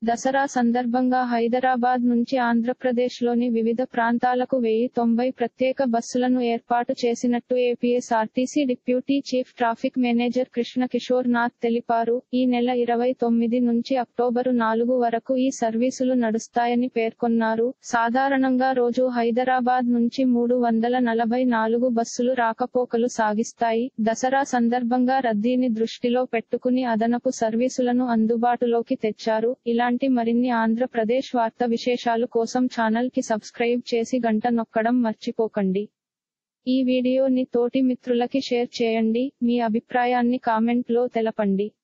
దసరా సందర్భంగా హైదరాబాద్ నుంచి ఆంధ్రప్రదేశ్లోని వివిధ ప్రాంతాలకు వెయ్యి తొంభై ప్రత్యేక బస్సులను ఏర్పాటు చేసినట్టు APSRTC deputy chief traffic manager Krishna Kishore Nath తెలిపారు ఈ నెల ఇరవై తొమ్మిది నుంచి అక్టోబరు నాలుగు వరకు ఈ సర్వీసులు నడుస్తాయని పేర్కొన్నారు సాధారణంగా రోజు హైదరాబాద్ నుంచి మూడు వందల నలభై నాలుగు బస్సులు రాకపోకలు సాగిస్తాయి దసరా సందర్భంగా రద్దీని దృష్టిలో పెట్టుకుని అదనపు సర్వీసులను అందుబాటులోకి తెచ్చారు ఇలాంటి మరిన్ని ఆంధ్రప్రదేశ్ వార్త విశేషాలు కోసం ఛానల్ కి సబ్స్క్రైబ్ చేసి గంట నొక్కడం మర్చిపోకండి ఈ వీడియోని తోటి మిత్రులకి షేర్ చేయండి మీ అభిప్రాయాన్ని కామెంట్ లో తెలపండి